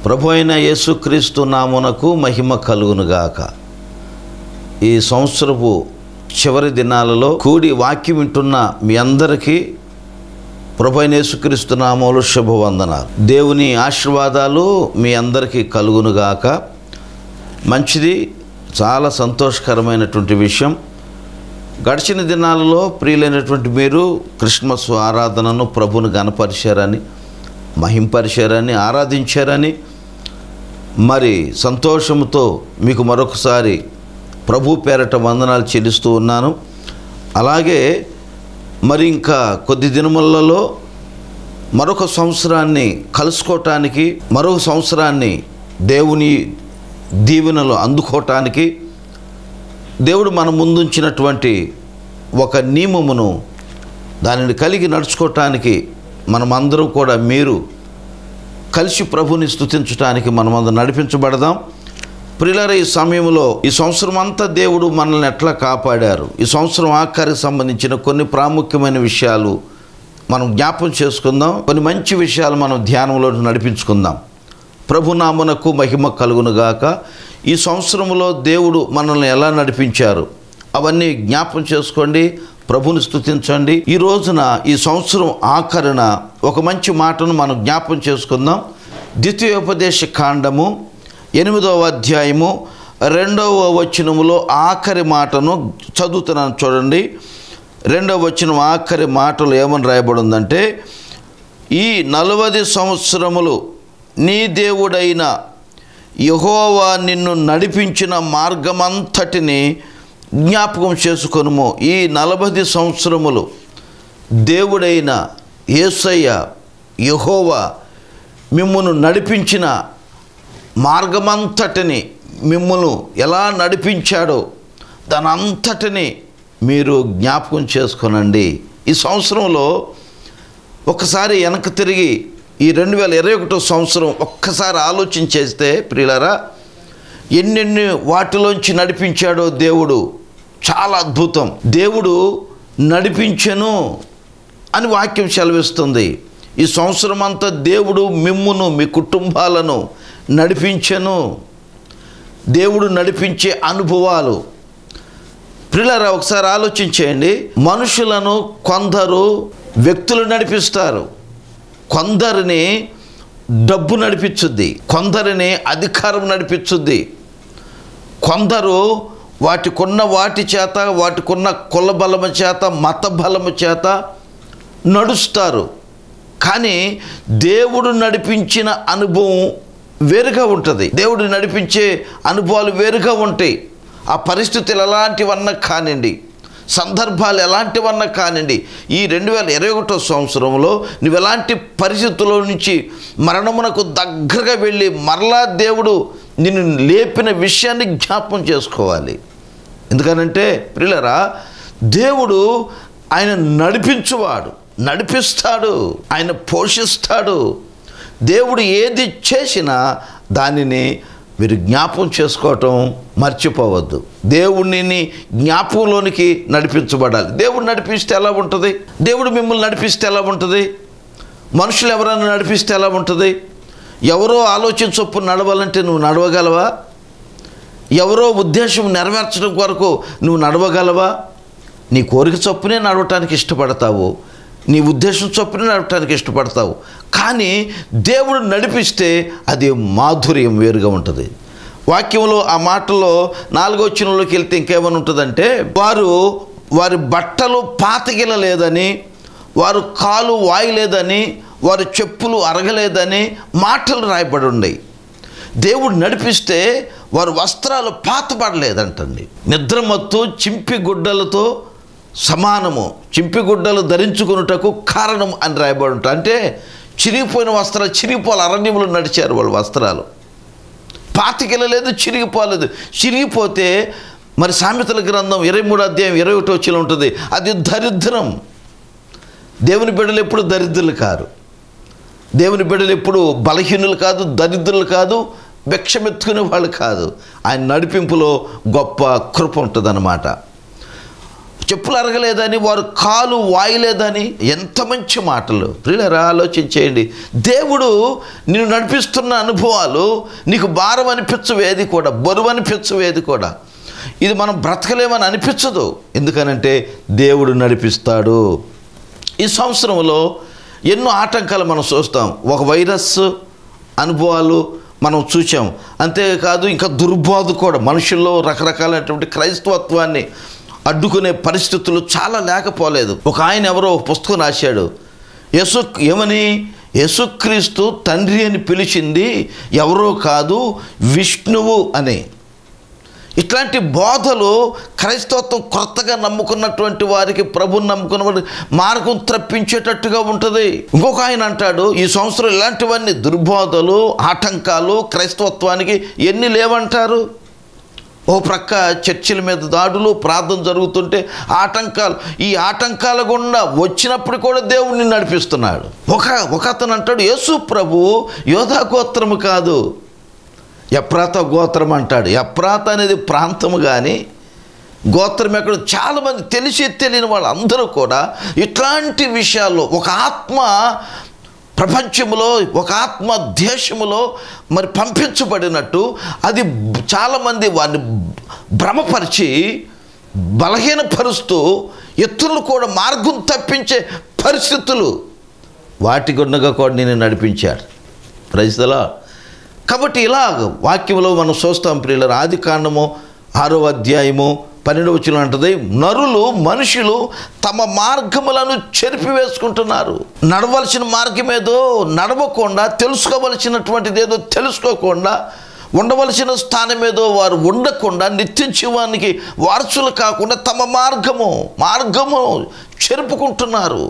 ప్రభు అయిన యేసుక్రీస్తు నామునకు మహిమ కలుగునుగాక ఈ సంవత్సరపు చివరి దినాలలో కూడి వాక్యం వింటున్న మీ అందరికీ ప్రభు అయిన యేసుక్రీస్తు నామములు శుభవందనాలు దేవుని ఆశీర్వాదాలు మీ అందరికీ కలుగునుగాక మంచిది చాలా సంతోషకరమైనటువంటి విషయం గడిచిన దినాలలో ప్రియులైనటువంటి మీరు క్రిస్మస్ ఆరాధనను ప్రభును గనపరిచారని మహింపరిచారని ఆరాధించారని మరి సంతోషంతో మీకు మరొకసారి ప్రభు పేరట వందనాలు చెల్లిస్తూ ఉన్నాను అలాగే మరి ఇంకా కొద్ది దినములలో మరొక సంవత్సరాన్ని కలుసుకోవటానికి మరొక సంవత్సరాన్ని దేవుని దీవెనలు అందుకోవటానికి దేవుడు మన ముందుంచినటువంటి ఒక నియమమును దానిని కలిగి నడుచుకోవటానికి మనమందరం కూడా మీరు కలిసి ప్రభుని స్తుతించడానికి మనమందరం నడిపించబడదాం ప్రియులార ఈ సమయంలో ఈ సంవత్సరం అంతా దేవుడు మనల్ని ఎట్లా కాపాడారు ఈ సంవత్సరం ఆఖరికి సంబంధించిన కొన్ని ప్రాముఖ్యమైన విషయాలు మనం జ్ఞాపం చేసుకుందాం కొన్ని మంచి విషయాలు మనం ధ్యానంలో నడిపించుకుందాం ప్రభునామునకు మహిమ కలుగునుగాక ఈ సంవత్సరంలో దేవుడు మనల్ని ఎలా నడిపించారు అవన్నీ జ్ఞాపం చేసుకోండి ప్రభుని స్తుతించండి ఈ రోజున ఈ సంవత్సరం ఆఖరణ ఒక మంచి మాటను మనం జ్ఞాపం చేసుకుందాం ద్వితీయోపదేశ కాండము ఎనిమిదవ అధ్యాయము రెండవ వచనములో ఆఖరి మాటను చదువుతున్నాను చూడండి రెండవ వచనం ఆఖరి మాటలు ఏమని రాయబడి ఉందంటే ఈ నలవది సంవత్సరములు నీ దేవుడైన యహోవా నిన్ను నడిపించిన మార్గమంతటిని జ్ఞాపకం చేసుకొనుము ఈ నలభై సంవత్సరములు దేవుడైన యేసయ్య యహోవా మిమ్మల్ని నడిపించిన మార్గమంతటిని మిమ్మల్ని ఎలా నడిపించాడో దాని అంతటిని మీరు జ్ఞాపకం చేసుకొనండి ఈ సంవత్సరంలో ఒకసారి వెనక్కి తిరిగి ఈ రెండు వేల ఇరవై ఒకటో సంవత్సరం ఒక్కసారి ఆలోచన చేస్తే ప్రియులారా ఎన్నెన్ని వాటిలోంచి నడిపించాడో దేవుడు చాలా అద్భుతం దేవుడు నడిపించెను అని వాక్యం సెలవిస్తుంది ఈ సంవత్సరం అంతా దేవుడు మిమ్మును మీ కుటుంబాలను నడిపించెను దేవుడు నడిపించే అనుభవాలు ప్రిలరా ఒకసారి ఆలోచించేయండి మనుషులను కొందరు వ్యక్తులు నడిపిస్తారు కొందరిని డబ్బు నడిపించుద్ది కొందరిని అధికారం నడిపించుద్ది కొందరు వాటికున్న వాటి చేత వాటికున్న కుల బలము చేత మత బలము చేత నడుస్తారు కానీ దేవుడు నడిపించిన అనుభవం వేరుగా ఉంటుంది దేవుడు నడిపించే అనుభవాలు వేరుగా ఉంటాయి ఆ పరిస్థితులు ఎలాంటివన్నా కానివ్వండి సందర్భాలు ఎలాంటివన్నా కానివ్వండి ఈ రెండు వేల ఇరవై ఒకటో సంవత్సరంలో నువ్వు ఎలాంటి పరిస్థితుల్లో నుంచి మరణమునకు దగ్గరగా వెళ్ళి మరలా దేవుడు నిన్ను లేపిన విషయాన్ని జ్ఞాపం చేసుకోవాలి ఎందుకనంటే ప్రియులరా దేవుడు ఆయన నడిపించువాడు నడిపిస్తాడు ఆయన పోషిస్తాడు దేవుడు ఏది చేసినా దానిని మీరు జ్ఞాపం చేసుకోవటం మర్చిపోవద్దు దేవుడిని జ్ఞాపకంలోనికి నడిపించబడాలి దేవుడు నడిపిస్తే ఎలా ఉంటుంది దేవుడు మిమ్మల్ని నడిపిస్తే ఎలా ఉంటుంది మనుషులు ఎవరైనా నడిపిస్తే ఎలా ఉంటుంది ఎవరో ఆలోచన చొప్పున నడవాలంటే నువ్వు నడవగలవా ఎవరో ఉద్దేశం నెరవేర్చడం కొరకు నువ్వు నడవగలవా నీ కోరిక చొప్పునే నడవటానికి ఇష్టపడతావు నీ ఉద్దేశం చొప్పున నడవటానికి ఇష్టపడతావు కానీ దేవుడు నడిపిస్తే అది మాధుర్యం వేరుగా ఉంటుంది వాక్యంలో ఆ మాటలో నాలుగో చిన్నలోకి వెళ్తే ఇంకేమైనా ఉంటుందంటే వారు వారి బట్టలు పాతగిలలేదని వారు కాలు వాయలేదని వారి చెప్పులు అరగలేదని మాటలు రాయబడి ఉన్నాయి దేవుడు నడిపిస్తే వారి వస్త్రాలు పాతపడలేదంటండి నిద్రమత్తు చింపి గుడ్డలతో సమానము చింపి గుడ్డలు ధరించుకున్నటకు కారణం అని రాయబడి ఉంటాయి అంటే చిరిగిపోయిన వస్త్రాలు చిరిగిపోవాలి అరణ్యములు నడిచారు వాళ్ళ వస్త్రాలు పాతికెళ్ళలేదు చిరిగిపోలేదు చిరిగిపోతే మరి సామెతల గ్రంథం ఇరవై మూడు అధ్యాయం ఇరవై ఒకటి వచ్చిలో ఉంటుంది అది దరిద్రం దేవుని బిడ్డలు ఎప్పుడు దరిద్రులు కారు దేవుని బిడ్డలు ఎప్పుడు బలహీనులు కాదు దరిద్రులు కాదు భిక్షమెత్తుకునే వాళ్ళు కాదు ఆయన నడిపింపులో గొప్ప కృప ఉంటుందన్నమాట చెప్పులు అరగలేదని వారు కాలు వాయలేదని ఎంత మంచి మాటలు ప్రియులరా ఆలోచించేయండి దేవుడు నిన్ను నడిపిస్తున్న అనుభవాలు నీకు భారం అనిపించవేది కూడా బరువు అనిపించవేది కూడా ఇది మనం బ్రతకలేమని అనిపించదు ఎందుకనంటే దేవుడు నడిపిస్తాడు ఈ సంవత్సరంలో ఎన్నో ఆటంకాలు మనం చూస్తాం ఒక వైరస్ అనుభవాలు మనం చూసాం అంతేకాదు ఇంకా దుర్బోధ కూడా మనుషుల్లో రకరకాలైనటువంటి క్రైస్తవత్వాన్ని అడ్డుకునే పరిస్థితులు చాలా లేకపోలేదు ఒక ఆయన ఎవరో ఒక పుస్తకం రాశాడు యేసు ఏమని యేసుక్రీస్తు తండ్రి అని పిలిచింది ఎవరో కాదు విష్ణువు అని ఇట్లాంటి బోధలు క్రైస్తవత్వం కొత్తగా నమ్ముకున్నటువంటి వారికి ప్రభుని నమ్ముకున్న వారికి మార్గం తప్పించేటట్టుగా ఉంటుంది ఇంకొక ఆయన అంటాడు ఈ సంవత్సరం ఇలాంటివన్నీ దుర్బోధలు ఆటంకాలు క్రైస్తవత్వానికి ఎన్ని లేవంటారు ఓ ప్రక్క చర్చిల మీద దాడులు ప్రార్థన జరుగుతుంటే ఆటంకాలు ఈ ఆటంకాల గుండా వచ్చినప్పుడు కూడా దేవుడిని నడిపిస్తున్నాడు ఒక ఒక అతను అంటాడు యేసు ప్రభు యోధా గోత్రము కాదు ఎప్రాత గోత్రం అంటాడు ఎప్రాత అనేది ప్రాంతము కానీ గోత్రం ఎక్కడ చాలామంది తెలిసి తెలియని వాళ్ళందరూ కూడా ఇట్లాంటి విషయాల్లో ఒక ఆత్మ ప్రపంచంలో ఒక ఆత్మ దేశములో మరి పంపించబడినట్టు అది చాలామంది వారిని భ్రమపరిచి బలహీనపరుస్తూ ఇతరులు కూడా మార్గం తప్పించే పరిస్థితులు వాటి గుండగా కూడా నేను నడిపించాడు ప్రజలా కాబట్టి ఇలా వాక్యంలో మనం చూస్తాం ప్రియుల ఆది కాండము ఆరో అధ్యాయము పన్నెండు వచ్చిన అంటది నరులు మనుషులు తమ మార్గములను చెరిపివేసుకుంటున్నారు నడవలసిన మార్గం ఏదో నడవకుండా తెలుసుకోవలసినటువంటిది ఏదో తెలుసుకోకుండా ఉండవలసిన స్థానం ఏదో వారు ఉండకుండా నిత్య జీవానికి వారసులు కాకుండా తమ మార్గము మార్గము చెరుపుకుంటున్నారు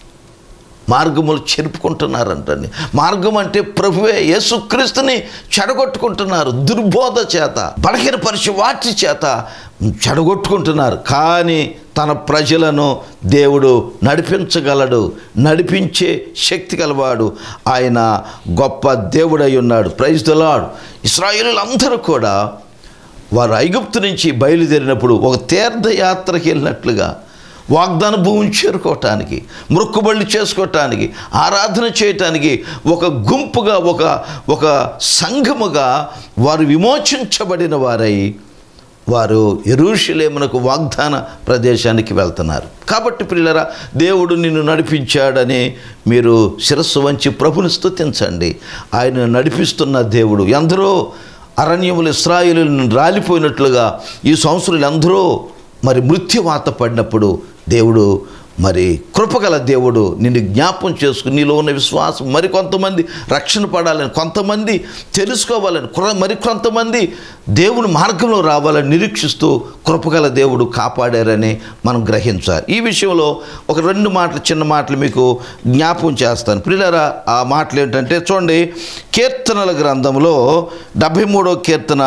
మార్గములు చెరుపుకుంటున్నారంటండి మార్గం అంటే ప్రభువే యేసుక్రీస్తుని చెడగొట్టుకుంటున్నారు దుర్బోధ చేత బలహీనపరిచి వాటి చేత చెడగొట్టుకుంటున్నారు కానీ తన ప్రజలను దేవుడు నడిపించగలడు నడిపించే శక్తి గలవాడు ఆయన గొప్ప దేవుడై ఉన్నాడు ప్రైజ్ దలాడు ఇస్రాయేలులందరూ కూడా వారు ఐగుప్తు నుంచి బయలుదేరినప్పుడు ఒక తీర్థయాత్రకి వెళ్ళినట్లుగా వాగ్దాన భూమిని చేరుకోవటానికి మొక్కుబళ్ళు చేసుకోవటానికి ఆరాధన చేయటానికి ఒక గుంపుగా ఒక ఒక సంఘముగా వారు విమోచించబడిన వారై వారు ఎరుషలేమునకు వాగ్దాన ప్రదేశానికి వెళ్తున్నారు కాబట్టి పిల్లరా దేవుడు నిన్ను నడిపించాడని మీరు శిరస్సు వంచి ప్రభుని స్తుతించండి ఆయన నడిపిస్తున్న దేవుడు ఎందరో అరణ్యములు ఇస్రాయిలు రాలిపోయినట్లుగా ఈ సంవత్సరాలు ఎందరో మరి మృత్యువాత పడినప్పుడు దేవుడు మరి కృపగల దేవుడు నిన్ను జ్ఞాపం చేసుకుని నీలో ఉన్న విశ్వాసం మరి కొంతమంది రక్షణ పడాలని కొంతమంది తెలుసుకోవాలని కుర మరి కొంతమంది దేవుని మార్గంలో రావాలని నిరీక్షిస్తూ కృపగల దేవుడు కాపాడారని మనం గ్రహించాలి ఈ విషయంలో ఒక రెండు మాటలు చిన్న మాటలు మీకు జ్ఞాపం చేస్తాను ప్రియులరా ఆ మాటలు ఏంటంటే చూడండి కీర్తనల గ్రంథంలో డెబ్భై మూడో కీర్తన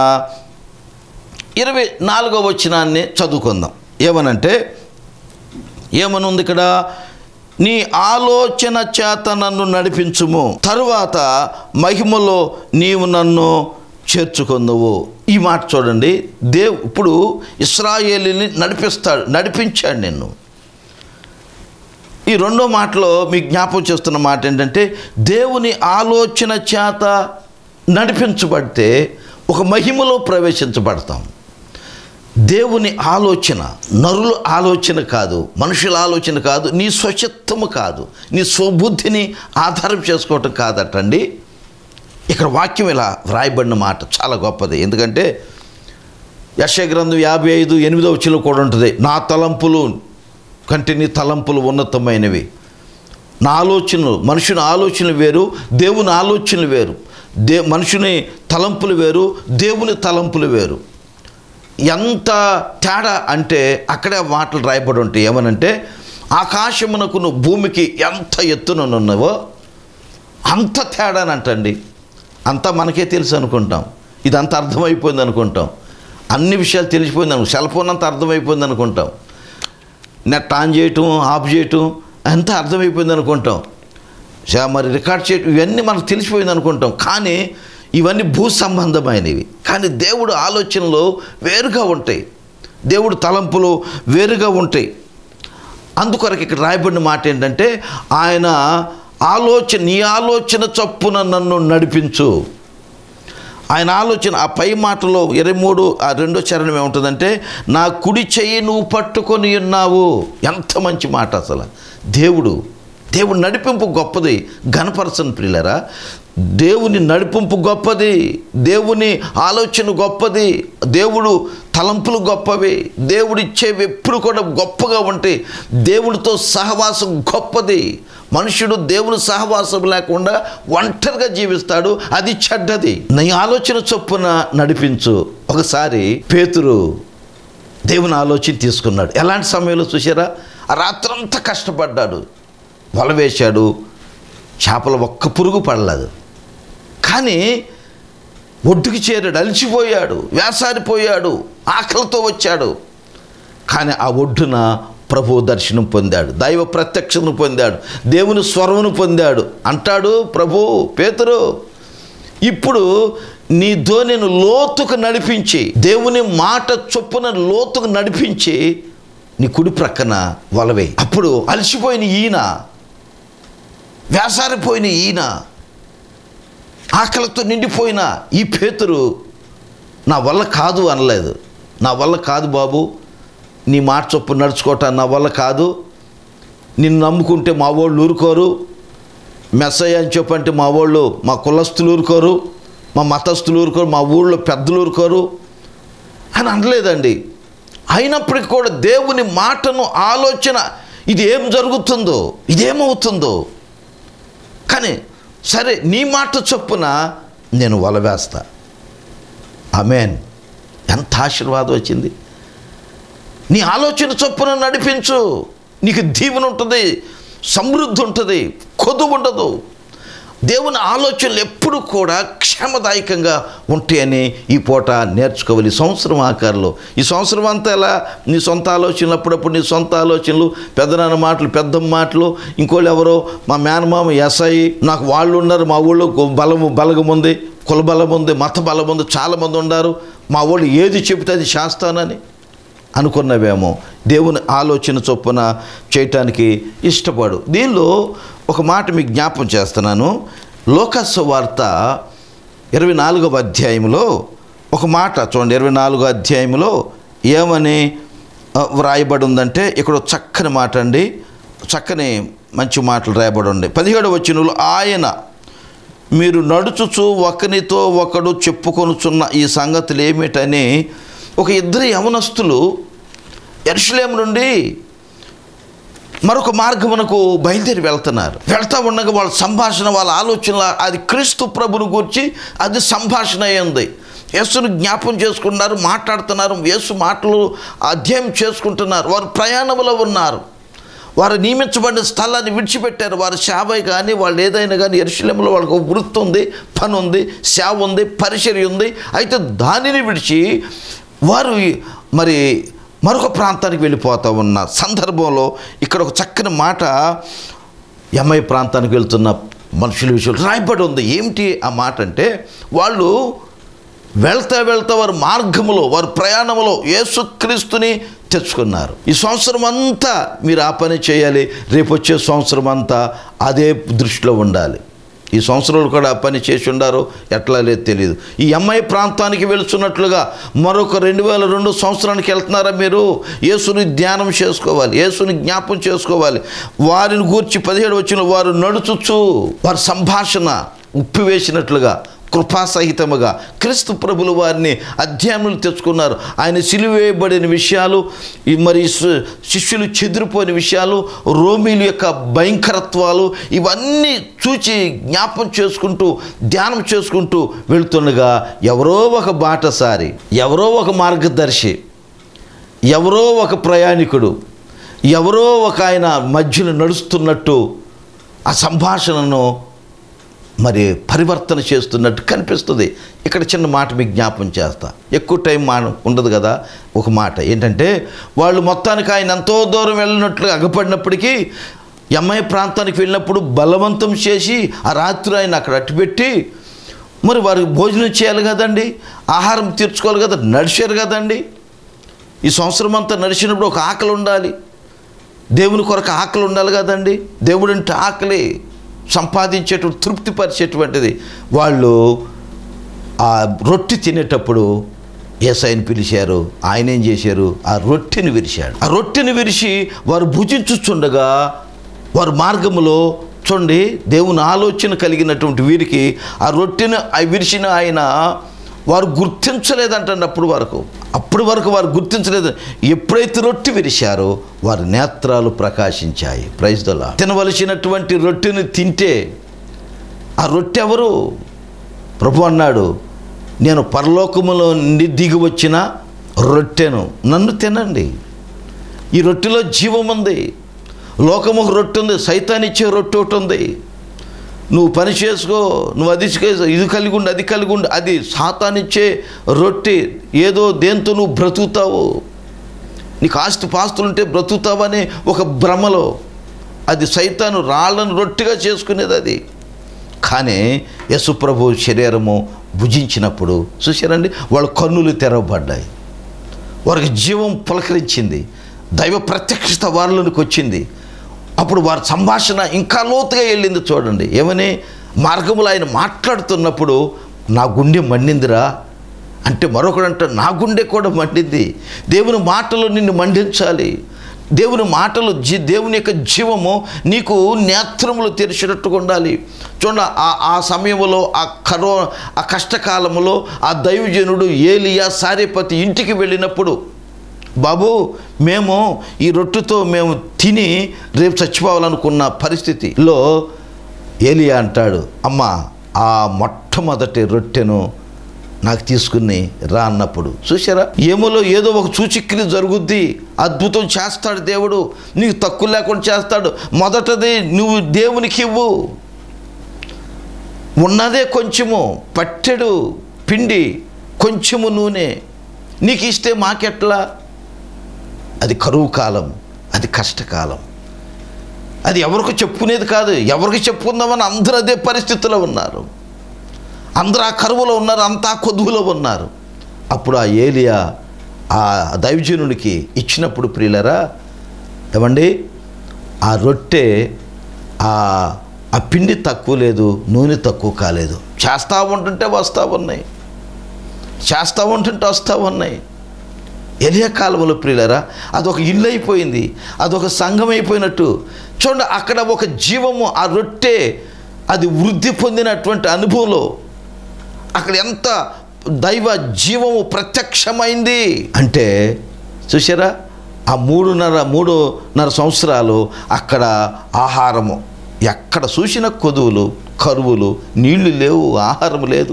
ఇరవై నాలుగో వచనాన్ని చదువుకుందాం ఏమనంటే ఏమనుంది ఇక్కడ నీ ఆలోచన చేత నన్ను నడిపించుము తరువాత మహిమలో నీవు నన్ను చేర్చుకుందువు ఈ మాట చూడండి దేవ్ ఇప్పుడు ఇస్రాయేలీని నడిపిస్తాడు నడిపించాడు నిన్ను ఈ రెండో మాటలో మీకు జ్ఞాపకం చేస్తున్న మాట ఏంటంటే దేవుని ఆలోచన చేత నడిపించబడితే ఒక మహిమలో ప్రవేశించబడతాం దేవుని ఆలోచన నరుల ఆలోచన కాదు మనుషుల ఆలోచన కాదు నీ స్వచిత్తము కాదు నీ స్వబుద్ధిని ఆధారం చేసుకోవటం కాదటండి ఇక్కడ వాక్యం ఇలా వ్రాయబడిన మాట చాలా గొప్పది ఎందుకంటే యశ గ్రంథం యాభై ఐదు ఎనిమిదో వచ్చిలో కూడా ఉంటుంది నా తలంపులు కంటే నీ తలంపులు ఉన్నతమైనవి నా ఆలోచనలు మనుషుని ఆలోచనలు వేరు దేవుని ఆలోచనలు వేరు దే మనుషుని తలంపులు వేరు దేవుని తలంపులు వేరు ఎంత తేడా అంటే అక్కడే మాటలు రాయబడి ఉంటాయి ఏమనంటే ఆకాశమునకు నువ్వు భూమికి ఎంత ఎత్తుననున్నావో అంత తేడానంటండి అంతా మనకే తెలుసు అనుకుంటాం ఇదంతా అర్థమైపోయింది అనుకుంటాం అన్ని విషయాలు తెలిసిపోయింది అనుకో సెల్ ఫోన్ అంతా అర్థమైపోయింది అనుకుంటాం నెట్ ఆన్ చేయటం ఆఫ్ చేయటం అంతా అర్థమైపోయింది అనుకుంటాం సా- మరి రికార్డ్ చేయటం ఇవన్నీ మనకు తెలిసిపోయింది అనుకుంటాం కానీ ఇవన్నీ భూ సంబంధమైనవి కానీ దేవుడు ఆలోచనలు వేరుగా ఉంటాయి దేవుడు తలంపులు వేరుగా ఉంటాయి అందుకొరకు ఇక్కడ రాయబడిన మాట ఏంటంటే ఆయన ఆలోచన నీ ఆలోచన చొప్పున నన్ను నడిపించు ఆయన ఆలోచన ఆ పై మాటలో ఇరవై మూడు ఆ రెండో చరణం ఏముంటుందంటే నా కుడి చెయ్యి నువ్వు పట్టుకొని ఉన్నావు ఎంత మంచి మాట అసలు దేవుడు దేవుడు నడిపింపు గొప్పది ఘనపరచని ప్రియులరా దేవుని నడిపింపు గొప్పది దేవుని ఆలోచన గొప్పది దేవుడు తలంపులు గొప్పవి దేవుడు ఇచ్చేవి ఎప్పుడు కూడా గొప్పగా ఉంటాయి దేవుడితో సహవాసం గొప్పది మనుషుడు దేవుని సహవాసం లేకుండా ఒంటరిగా జీవిస్తాడు అది చెడ్డది నీ ఆలోచన చొప్పున నడిపించు ఒకసారి పేతురు దేవుని ఆలోచన తీసుకున్నాడు ఎలాంటి సమయంలో చూసారా ఆ రాత్రంతా కష్టపడ్డాడు వల వేశాడు చేపలు ఒక్క పురుగు పడలేదు కానీ ఒడ్డుకి చేరాడు అలిచిపోయాడు వేసారిపోయాడు ఆకలితో వచ్చాడు కానీ ఆ ఒడ్డున ప్రభు దర్శనం పొందాడు దైవ ప్రత్యక్షను పొందాడు దేవుని స్వరమును పొందాడు అంటాడు ప్రభు పేతురు ఇప్పుడు నీ ధోనిను లోతుకు నడిపించి దేవుని మాట చొప్పున లోతుకు నడిపించి నీ కుడి ప్రక్కన వలవే అప్పుడు అలసిపోయిన ఈయన వేసారిపోయిన ఈయన ఆకలితో నిండిపోయిన ఈ పేతురు నా వల్ల కాదు అనలేదు నా వల్ల కాదు బాబు నీ మాట చొప్పు నడుచుకోవటం నా వల్ల కాదు నిన్ను నమ్ముకుంటే మా వాళ్ళు ఊరుకోరు మెస్సయ్య అని చెప్పంటే మా వాళ్ళు మా కులస్తులు ఊరుకోరు మా మతస్థులు ఊరుకోరు మా ఊళ్ళో పెద్దలు ఊరుకోరు అని అనలేదండి అయినప్పటికీ కూడా దేవుని మాటను ఆలోచన ఇది ఏం జరుగుతుందో ఇదేమవుతుందో కానీ సరే నీ మాట చొప్పున నేను వలవేస్తా ఆమెన్ ఎంత ఆశీర్వాదం వచ్చింది నీ ఆలోచన చొప్పున నడిపించు నీకు దీవెన ఉంటుంది సమృద్ధి ఉంటుంది కొదువు ఉండదు దేవుని ఆలోచనలు ఎప్పుడు కూడా క్షేమదాయకంగా ఉంటాయని ఈ పూట నేర్చుకోవాలి ఈ సంవత్సరం ఆకారంలో ఈ సంవత్సరం అంతా ఎలా నీ సొంత ఆలోచనలు అప్పుడప్పుడు నీ సొంత ఆలోచనలు పెద్దనాన్న మాటలు పెద్దమ్మ మాటలు ఇంకోళ్ళు ఎవరో మా మేనమామ ఎస్ఐ నాకు వాళ్ళు ఉన్నారు మా ఊళ్ళో గొ- బలము బలగం ఉంది కుల బలం ఉంది మత బలం ఉంది చాలామంది ఉన్నారు మా వాళ్ళు ఏది చెబితే అది చేస్తానని అనుకున్నవేమో దేవుని ఆలోచన చొప్పున చేయటానికి ఇష్టపడు దీనిలో ఒక మాట మీకు జ్ఞాపం చేస్తున్నాను లోకస్వ వార్త ఇరవై నాలుగవ అధ్యాయంలో ఒక మాట చూడండి ఇరవై నాలుగో అధ్యాయంలో ఏమని ఆ, వ్రాయబడి ఉందంటే ఇక్కడ ఒక చక్కని మాట అండి చక్కని మంచి మాటలు రాయబడి ఉండే పదిహేడు వచ్చినలు ఆయన మీరు నడుచుచు ఒకనితో ఒకడు చెప్పుకొనుచున్న ఈ సంగతులు ఏమిటని ఒక ఇద్దరు యవనస్తులు ఎరుషులేం నుండి మరొక మార్గమునకు బయలుదేరి వెళ్తున్నారు వెళ్తా ఉండగా వాళ్ళ సంభాషణ వాళ్ళ ఆలోచన అది క్రీస్తు ప్రభుని గురించి అది సంభాషణ అయింది యేసును జ్ఞాపం చేసుకుంటున్నారు మాట్లాడుతున్నారు యేసు మాటలు అధ్యయనం చేసుకుంటున్నారు వారు ప్రయాణంలో ఉన్నారు వారు నియమించబడిన స్థలాన్ని విడిచిపెట్టారు వారి సేవ కానీ వాళ్ళు ఏదైనా కానీ ఎరుశలంలో వాళ్ళకు ఒక వృత్తి ఉంది పని ఉంది సేవ ఉంది పరిచర్య ఉంది అయితే దానిని విడిచి వారు మరి మరొక ప్రాంతానికి వెళ్ళిపోతూ ఉన్న సందర్భంలో ఇక్కడ ఒక చక్కని మాట ఎంఐ ప్రాంతానికి వెళ్తున్న మనుషుల విషయంలో రాయబడి ఉంది ఏమిటి ఆ మాట అంటే వాళ్ళు వెళ్తా వెళ్తా వారు మార్గములో వారి ప్రయాణములో యేసుక్రీస్తుని తెచ్చుకున్నారు ఈ సంవత్సరం అంతా మీరు ఆ పని చేయాలి రేపు వచ్చే సంవత్సరం అంతా అదే దృష్టిలో ఉండాలి ఈ సంవత్సరాలు కూడా ఆ పని చేసి ఉండారో ఎట్లా లేదు తెలియదు ఈ అమ్మాయి ప్రాంతానికి వెళుతున్నట్లుగా మరొక రెండు వేల రెండు సంవత్సరానికి వెళ్తున్నారా మీరు యేసుని ధ్యానం చేసుకోవాలి యేసుని జ్ఞాపం చేసుకోవాలి వారిని గూర్చి పదిహేడు వచ్చిన వారు నడుచుచు వారి సంభాషణ ఉప్పి వేసినట్లుగా కృపాసహితముగా క్రీస్తు ప్రభులు వారిని అధ్యాయములు తెచ్చుకున్నారు ఆయన సిలువేయబడిన విషయాలు ఈ మరి శి- శిష్యులు చెదిరిపోయిన విషయాలు రోమిల యొక్క భయంకరత్వాలు ఇవన్నీ చూచి జ్ఞాపం చేసుకుంటూ ధ్యానం చేసుకుంటూ వెళ్తుండగా ఎవరో ఒక బాటసారి ఎవరో ఒక మార్గదర్శి ఎవరో ఒక ప్రయాణికుడు ఎవరో ఒక ఆయన మధ్యలో నడుస్తున్నట్టు ఆ సంభాషణను మరి పరివర్తన చేస్తున్నట్టు కనిపిస్తుంది ఇక్కడ చిన్న మాట మీకు జ్ఞాపం చేస్తా ఎక్కువ టైం మా ఉండదు కదా ఒక మాట ఏంటంటే వాళ్ళు మొత్తానికి ఆయన ఎంతో దూరం వెళ్ళినట్లు అగపడినప్పటికీ ఈ అమ్మాయి ప్రాంతానికి వెళ్ళినప్పుడు బలవంతం చేసి ఆ రాత్రి ఆయన అక్కడ అట్టుపెట్టి మరి వారికి భోజనం చేయాలి కదండి ఆహారం తీర్చుకోవాలి కదా నడిచారు కదండి ఈ సంవత్సరం అంతా నడిచినప్పుడు ఒక ఆకలి ఉండాలి దేవుని కొరకు ఆకలి ఉండాలి కదండి దేవుడు అంటే ఆకలి సంపాదించేటువంటి తృప్తిపరిచేటువంటిది వాళ్ళు ఆ రొట్టె తినేటప్పుడు ఏసైని పిలిచారు ఆయన ఏం చేశారు ఆ రొట్టెని విరిశాడు ఆ రొట్టెని విరిచి వారు భుజించుచుండగా వారు మార్గములో చూడండి దేవుని ఆలోచన కలిగినటువంటి వీరికి ఆ రొట్టెను ఆ విరిచిన ఆయన వారు గుర్తించలేదంటండి అప్పుడు వరకు అప్పటి వరకు వారు గుర్తించలేదు ఎప్పుడైతే రొట్టె విరిశారో వారి నేత్రాలు ప్రకాశించాయి ప్రైజ్దలా తినవలసినటువంటి రొట్టెని తింటే ఆ రొట్టె ఎవరు ప్రభు అన్నాడు నేను పరలోకములో నుండి దిగి వచ్చిన రొట్టెను నన్ను తినండి ఈ రొట్టెలో జీవం ఉంది లోకము ఒక రొట్టె ఉంది సైతాన్నిచ్చే రొట్టె ఒకటి ఉంది నువ్వు పని చేసుకో నువ్వు అది చేసుకో ఇది కలిగి ఉండు అది కలిగి ఉండు అది సాతానిచ్చే రొట్టె ఏదో దేంతో నువ్వు బ్రతుకుతావు నీకు ఆస్తి పాస్తులు ఉంటే బ్రతుకుతావనే ఒక భ్రమలో అది సైతాను రాళ్ళను రొట్టెగా చేసుకునేది అది కానీ యశుప్రభు శరీరము భుజించినప్పుడు చూశారండి వాళ్ళ కన్నులు తెరవబడ్డాయి వారికి జీవం పులకరించింది దైవ ప్రత్యక్షత వారిలోనికి వచ్చింది అప్పుడు వారి సంభాషణ ఇంకా లోతుగా వెళ్ళింది చూడండి ఏమని మార్గములో ఆయన మాట్లాడుతున్నప్పుడు నా గుండె మండిందిరా అంటే మరొకడు అంటాడు నా గుండె కూడా మండింది దేవుని మాటలు నిన్ను మండించాలి దేవుని మాటలు జీ దేవుని యొక్క జీవము నీకు నేత్రములు తెరిచినట్టుగా ఉండాలి చూడండి ఆ ఆ సమయంలో ఆ కరో ఆ కష్టకాలంలో ఆ దైవజనుడు ఏలియా సారేపతి ఇంటికి వెళ్ళినప్పుడు బాబు మేము ఈ రొట్టెతో మేము తిని రేపు చచ్చిపోవాలనుకున్న పరిస్థితిలో ఏలియా అంటాడు అమ్మ ఆ మొట్టమొదటి రొట్టెను నాకు తీసుకుని రా అన్నప్పుడు చూసారా ఏమోలో ఏదో ఒక సూచిక్రి జరుగుద్ది అద్భుతం చేస్తాడు దేవుడు నీకు తక్కువ లేకుండా చేస్తాడు మొదటది నువ్వు దేవునికి ఇవ్వు ఉన్నదే కొంచెము పట్టెడు పిండి కొంచెము నూనె నీకు ఇస్తే మాకెట్లా అది కరువు కాలం అది కష్టకాలం అది ఎవరికి చెప్పుకునేది కాదు ఎవరికి చెప్పుకుందామని అందరూ అదే పరిస్థితిలో ఉన్నారు అందరూ ఆ కరువులో ఉన్నారు అంతా కొద్దువులో ఉన్నారు అప్పుడు ఆ ఏలియా ఆ దైవజనుడికి ఇచ్చినప్పుడు ప్రియులరా ఏమండి ఆ రొట్టె ఆ ఆ పిండి తక్కువ లేదు నూనె తక్కువ కాలేదు చేస్తూ ఉంటుంటే వస్తూ ఉన్నాయి చేస్తూ ఉంటుంటే వస్తూ ఉన్నాయి ఎలియా కాలంలో ప్రియులరా అదొక ఇల్లు అయిపోయింది అదొక సంఘం అయిపోయినట్టు చూడండి అక్కడ ఒక జీవము ఆ రొట్టె అది వృద్ధి పొందినటువంటి అనుభవంలో అక్కడ ఎంత దైవ జీవము ప్రత్యక్షమైంది అంటే చూసారా ఆ మూడున్నర మూడున్నర సంవత్సరాలు అక్కడ ఆహారము ఎక్కడ చూసిన కొదువులు కరువులు నీళ్లు లేవు ఆహారం లేదు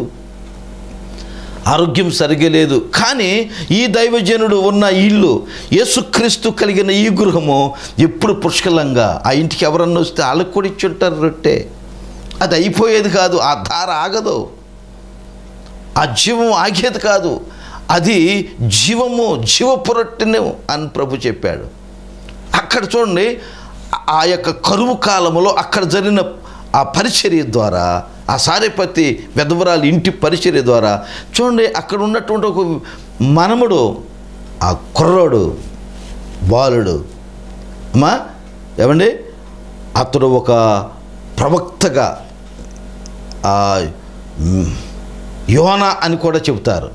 ఆరోగ్యం సరిగా లేదు కానీ ఈ దైవజనుడు ఉన్న ఇల్లు యేసుక్రీస్తు కలిగిన ఈ గృహము ఎప్పుడు పుష్కలంగా ఆ ఇంటికి ఎవరన్నా వస్తే వాళ్ళకి కూడా ఇచ్చుంటారు రొట్టె అది అయిపోయేది కాదు ఆ ధార ఆగదు ఆ జీవం ఆగేది కాదు అది జీవము జీవపు రొట్టెను అని ప్రభు చెప్పాడు అక్కడ చూడండి ఆ యొక్క కరువు కాలంలో అక్కడ జరిగిన ఆ పరిచర్య ద్వారా ఆ సారేపతి వెదవరాలు ఇంటి పరిచర్య ద్వారా చూడండి అక్కడ ఉన్నటువంటి ఒక మనముడు ఆ కుర్రోడు బాలుడు అమ్మా ఏమండి అతడు ఒక ప్రవక్తగా ఆ, మ్, యోన అని కూడా చెబుతారు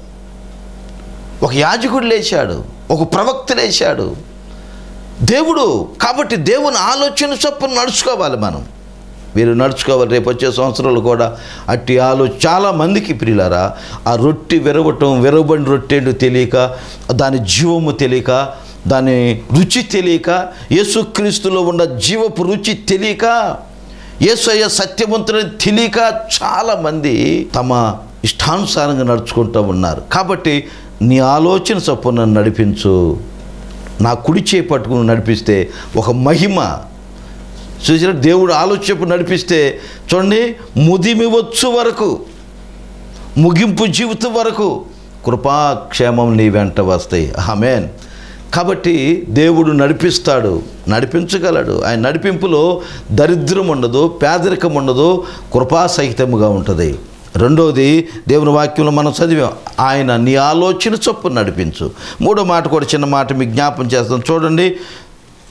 ఒక యాజకుడు లేచాడు ఒక ప్రవక్త లేచాడు దేవుడు కాబట్టి దేవుని ఆలోచన చొప్పున నడుచుకోవాలి మనం మీరు నడుచుకోవాలి రేపు వచ్చే సంవత్సరాలు కూడా అట్టి ఆలో చాలా మందికి ప్రియులారా ఆ రొట్టె విరవటం విరవబడిన రొట్టెలు తెలియక దాని జీవము తెలియక దాని రుచి తెలియక యేసుక్రీస్తులో ఉన్న జీవపు రుచి తెలియక యేసయ్య సత్యవంతులని తెలియక చాలామంది తమ ఇష్టానుసారంగా నడుచుకుంటూ ఉన్నారు కాబట్టి నీ ఆలోచన చొప్పున నడిపించు నా కుడి చేయి పట్టుకుని నడిపిస్తే ఒక మహిమ చూసిన దేవుడు ఆలోచన నడిపిస్తే చూడండి ముదిమి వచ్చు వరకు ముగింపు జీవితం వరకు కృపాక్షేమం నీ వెంట వస్తాయి ఆమెన్ కాబట్టి దేవుడు నడిపిస్తాడు నడిపించగలడు ఆయన నడిపింపులో దరిద్రం ఉండదు పేదరికం ఉండదు కృపాసహితముగా ఉంటుంది రెండోది దేవుని వాక్యంలో మనం చదివాం ఆయన నీ ఆలోచన చొప్పున నడిపించు మూడో మాట కూడా చిన్న మాట మీకు జ్ఞాపం చేస్తాం చూడండి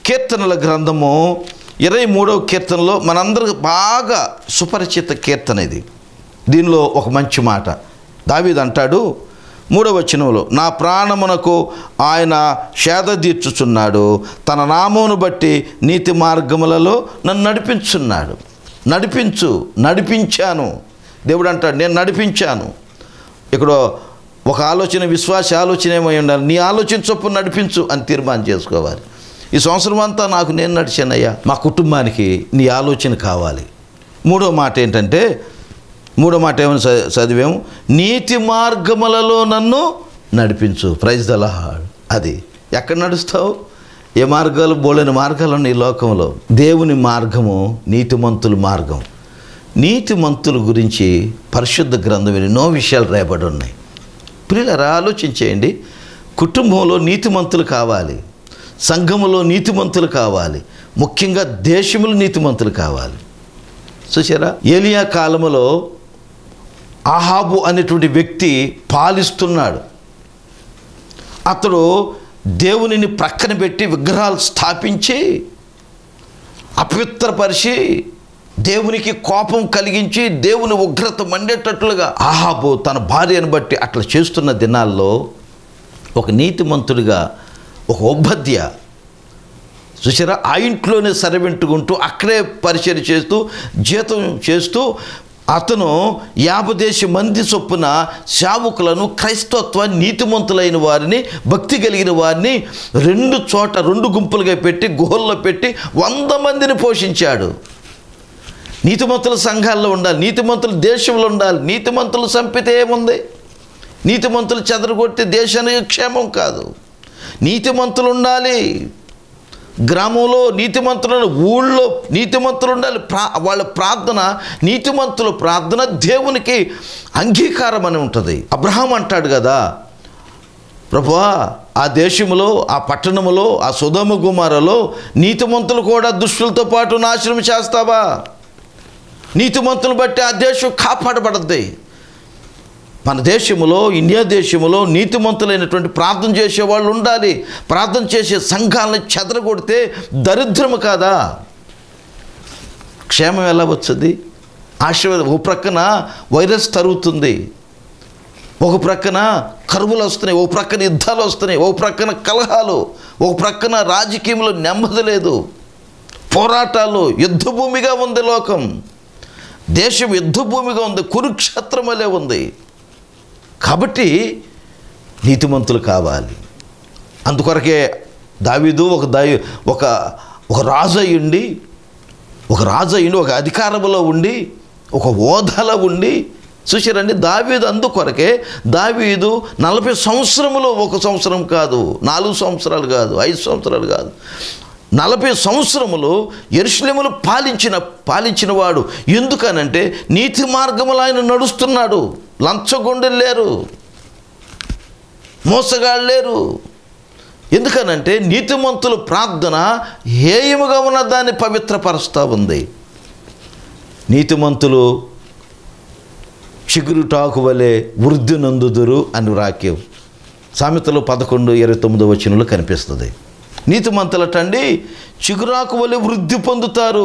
కీర్తనల గ్రంథము ఇరవై మూడవ కీర్తనలో మనందరికి బాగా సుపరిచిత కీర్తన ఇది దీనిలో ఒక మంచి మాట దావీద్ అంటాడు మూడవ వచనంలో నా ప్రాణమునకు ఆయన సేద తీర్చుచున్నాడు తన నామమును బట్టి నీతి మార్గములలో నన్ను నడిపించున్నాడు నడిపించు నడిపించాను దేవుడు అంటాడు నేను నడిపించాను ఇక్కడ ఒక ఆలోచన విశ్వాస ఆలోచన ఏమై ఉండాలి నీ ఆలోచన చొప్పున నడిపించు అని తీర్మానం చేసుకోవాలి ఈ సంవత్సరం అంతా నాకు నేను నడిచానయ్యా మా కుటుంబానికి నీ ఆలోచన కావాలి మూడో మాట ఏంటంటే మూడో మాట ఏమని చ- చదివాము నీతి మార్గములలో నన్ను నడిపించు ప్రైజ్ దళహాడ్ అది ఎక్కడ నడుస్తావు ఏ మార్గాలు బోలేని మార్గాలు ఉన్నాయి ఈ లోకంలో దేవుని మార్గము నీతిమంతుల మార్గం నీతిమంతుల గురించి పరిశుద్ధ గ్రంథం ఎన్నో విషయాలు రాయబడి ఉన్నాయి ప్రియులరా ఆలోచించేయండి కుటుంబంలో నీతిమంతులు కావాలి సంఘములో నీతిమంతులు కావాలి ముఖ్యంగా దేశములు నీతిమంతులు కావాలి చూసారా ఏలియా కాలములో ఆహాబు అనేటువంటి వ్యక్తి పాలిస్తున్నాడు అతడు దేవునిని ప్రక్కన పెట్టి విగ్రహాలు స్థాపించి అపవిత్రపరిచి దేవునికి కోపం కలిగించి దేవుని ఉగ్రత మండేటట్లుగా ఆహాబు తన భార్యను బట్టి అట్లా చేస్తున్న దినాల్లో ఒక నీతిమంతుడిగా ఒక ఉపాధ్య చూసారా ఆ ఇంట్లోనే సరవెంటుకుంటూ అక్కడే పరిచయం చేస్తూ జీతం చేస్తూ అతను యాభదేశ మంది చొప్పున సేవకులను క్రైస్తవత్వాన్ని నీతిమంతులైన వారిని భక్తి కలిగిన వారిని రెండు చోట రెండు గుంపులుగా పెట్టి గుహల్లో పెట్టి వంద మందిని పోషించాడు నీతిమంతుల సంఘాల్లో ఉండాలి నీతిమంతులు దేశంలో ఉండాలి నీతిమంతులు చంపితే ఏముంది నీతిమంతులు చెదరగొట్టి దేశానికి క్షేమం కాదు నీతిమంతులు ఉండాలి గ్రామంలో నీతిమంతులను ఊళ్ళో నీతిమంతులు ఉండాలి ప్రా వాళ్ళ ప్రార్థన నీతిమంతుల ప్రార్థన దేవునికి అంగీకారం అని ఉంటుంది అబ్రహాం అంటాడు కదా ప్రభువా ఆ దేశములో ఆ పట్టణములో ఆ సుధమ కుమారలో నీతిమంతులు కూడా దుష్టులతో పాటు నాశనం చేస్తావా నీతిమంతులు బట్టి ఆ దేశం కాపాడబడద్ది మన దేశములో ఇండియా దేశములో నీతిమంతులైనటువంటి ప్రార్థన చేసే వాళ్ళు ఉండాలి ప్రార్థన చేసే సంఘాలను చెదరగొడితే దరిద్రము కాదా క్షేమం ఎలా వచ్చుద్ది ఆశీర్వాదం ఒక ప్రక్కన వైరస్ తరుగుతుంది ఒక ప్రక్కన కరువులు వస్తున్నాయి ఒక ప్రక్కన యుద్ధాలు వస్తున్నాయి ఒక ప్రక్కన కలహాలు ఒక ప్రక్కన రాజకీయంలో నెమ్మది లేదు పోరాటాలు యుద్ధభూమిగా ఉంది లోకం దేశం యుద్ధభూమిగా ఉంది కురుక్షేత్రం వలె ఉంది కాబట్టి నీతిమంతులు కావాలి అందుకొరకే దావీదు ఒక దాయి ఒక ఒక రాజు అయ్యుండి ఒక రాజు అయ్యుండి ఒక అధికారంలో ఉండి ఒక హోదాలో ఉండి చూసారండి దావీదు అందుకొరకే దావీదు నలభై సంవత్సరములో ఒక సంవత్సరం కాదు నాలుగు సంవత్సరాలు కాదు ఐదు సంవత్సరాలు కాదు నలభై సంవత్సరములు ఎరుషులేములు పాలించిన పాలించిన వాడు ఎందుకనంటే నీతి మార్గములు ఆయన నడుస్తున్నాడు లంచగొండలు లేరు మోసగాళ్ళు లేరు ఎందుకనంటే నీతిమంతుల ప్రార్థన హేయముగా ఉన్న దాన్ని పవిత్రపరుస్తూ ఉంది నీతిమంతులు చిగురుటాకు వలె వృద్ధి నందుదురు అని వాక్యం సామెతలు పదకొండు ఇరవై తొమ్మిదో వచనంలో కనిపిస్తుంది నీతిమంతులటండి చిగురాకు వలె వృద్ధి పొందుతారు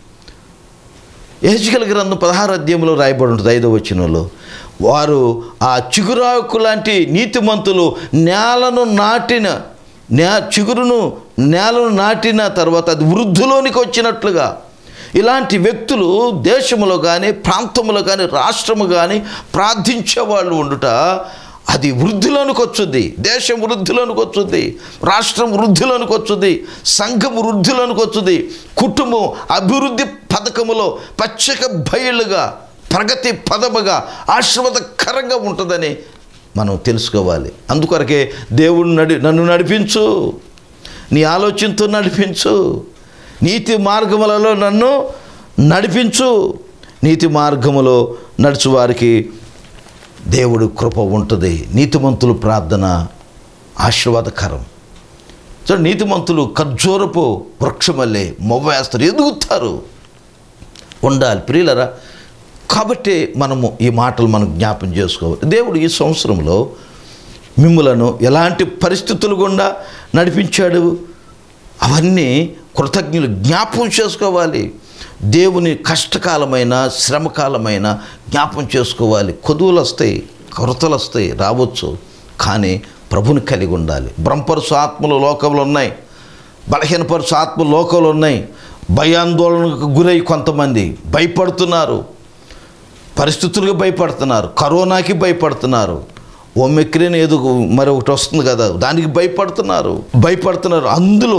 ఏజికల గ్రంథం పదహారు అధ్యాయంలో రాయబడి ఉంటుంది ఐదో వచనంలో వారు ఆ చిగురాకు లాంటి నీతిమంతులు నేలను నాటిన నే చిగురును నేలను నాటిన తర్వాత అది వృద్ధిలోనికి వచ్చినట్లుగా ఇలాంటి వ్యక్తులు దేశంలో కానీ ప్రాంతంలో కానీ రాష్ట్రము కానీ ప్రార్థించే వాళ్ళు ఉండుట అది వృద్ధిలోనికి వచ్చుద్ది దేశం వృద్ధిలోనికి వచ్చుద్ది రాష్ట్రం వృద్ధిలోనికి వచ్చుద్ది సంఘం వృద్ధిలోనికి వచ్చుద్ది కుటుంబం అభివృద్ధి పథకములో పచ్చక బయలుగా ప్రగతి పదముగా ఆశీర్వాదకరంగా ఉంటుందని మనం తెలుసుకోవాలి అందుకొరకే దేవుడు నడి నన్ను నడిపించు నీ ఆలోచనతో నడిపించు నీతి మార్గములలో నన్ను నడిపించు నీతి మార్గములో నడుచు వారికి దేవుడు కృప ఉంటుంది నీతిమంతుల ప్రార్థన ఆశీర్వాదకరం చూడండి నీతిమంతులు ఖర్జూరపు వృక్షమల్లే మొవ్వేస్తారు ఎదుగుతారు ఉండాలి ప్రియులరా కాబట్టి మనము ఈ మాటలు మనం జ్ఞాపం చేసుకోవాలి దేవుడు ఈ సంవత్సరంలో మిమ్ములను ఎలాంటి పరిస్థితులు గుండా నడిపించాడు అవన్నీ కృతజ్ఞులు జ్ఞాపం చేసుకోవాలి దేవుని కష్టకాలమైన శ్రమకాలమైన జ్ఞాపం చేసుకోవాలి కొదువులు వస్తాయి కొరతలు వస్తాయి రావచ్చు కానీ ప్రభుని కలిగి ఉండాలి బ్రహ్మపరుసు ఆత్మలు లోకంలో ఉన్నాయి బలహీనపరుసు ఆత్మలు లోకంలో ఉన్నాయి భయాందోళనకు గురై కొంతమంది భయపడుతున్నారు పరిస్థితులకు భయపడుతున్నారు కరోనాకి భయపడుతున్నారు ఒమిక్రిన్ ఏదో మరి ఒకటి వస్తుంది కదా దానికి భయపడుతున్నారు భయపడుతున్నారు అందులో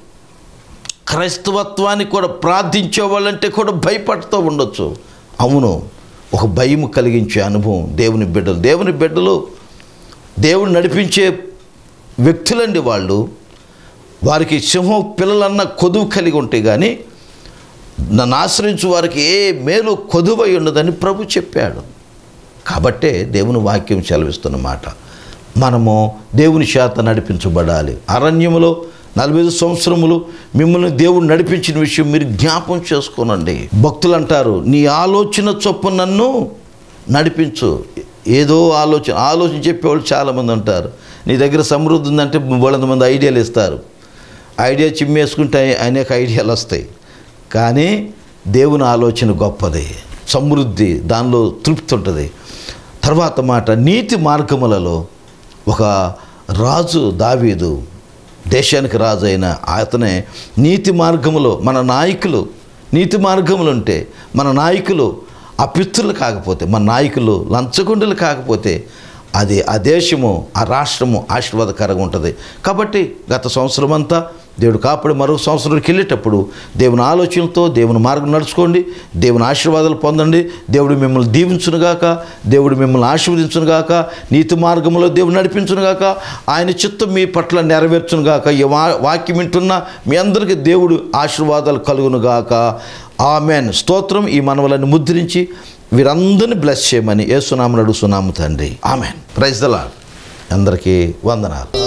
క్రైస్తవత్వాన్ని కూడా ప్రార్థించే వాళ్ళంటే కూడా భయపడుతూ ఉండొచ్చు అవును ఒక భయం కలిగించే అనుభవం దేవుని బిడ్డలు దేవుని బిడ్డలు దేవుడు నడిపించే వ్యక్తులండి వాళ్ళు వారికి సింహం పిల్లలన్న కొదువు కలిగి ఉంటే కానీ నన్ను ఆశ్రయించు వారికి ఏ మేలు కొదువై ఉండదని ప్రభు చెప్పాడు కాబట్టే దేవుని వాక్యం సెలవిస్తున్న మాట మనము దేవుని చేత నడిపించబడాలి అరణ్యములో నలభై ఐదు సంవత్సరములు మిమ్మల్ని దేవుడు నడిపించిన విషయం మీరు జ్ఞాపం చేసుకోనండి భక్తులు అంటారు నీ ఆలోచన చొప్పున నన్ను నడిపించు ఏదో ఆలోచన ఆలోచన చెప్పేవాళ్ళు చాలామంది ఉంటారు నీ దగ్గర సమృద్ధి ఉందంటే వాళ్ళంత మంది ఐడియాలు ఇస్తారు ఐడియా చిమ్మేసుకుంటే అనేక ఐడియాలు వస్తాయి కానీ దేవుని ఆలోచన గొప్పది సమృద్ధి దానిలో తృప్తి ఉంటుంది తర్వాత మాట నీతి మార్గములలో ఒక రాజు దావీదు దేశానికి రాజు అయిన అతనే నీతి మార్గములో మన నాయకులు నీతి మార్గములు ఉంటే మన నాయకులు అపిత్రులు కాకపోతే మన నాయకులు లంచగొండలు కాకపోతే అది ఆ దేశము ఆ రాష్ట్రము ఆశీర్వాదకరంగా ఉంటుంది కాబట్టి గత సంవత్సరం అంతా దేవుడు కాపాడి మరొక సంవత్సరానికి వెళ్ళేటప్పుడు దేవుని ఆలోచనలతో దేవుని మార్గం నడుచుకోండి దేవుని ఆశీర్వాదాలు పొందండి దేవుడు మిమ్మల్ని దీవించునుగాక దేవుడు మిమ్మల్ని ఆశీర్వదించునుగాక నీతి మార్గంలో దేవుడు నడిపించునుగాక ఆయన చిత్తం మీ పట్ల నెరవేర్చునుగాక ఈ వా వాక్యం వింటున్న మీ అందరికీ దేవుడు ఆశీర్వాదాలు కలుగునుగాక ఆమెన్ స్తోత్రం ఈ మనవలను ముద్రించి వీరందరిని బ్లెస్ చేయమని ఏసునామని అడుగుతున్నాము తండ్రి ఆమెన్ ప్రైజ్ దలా అందరికీ వందనాలు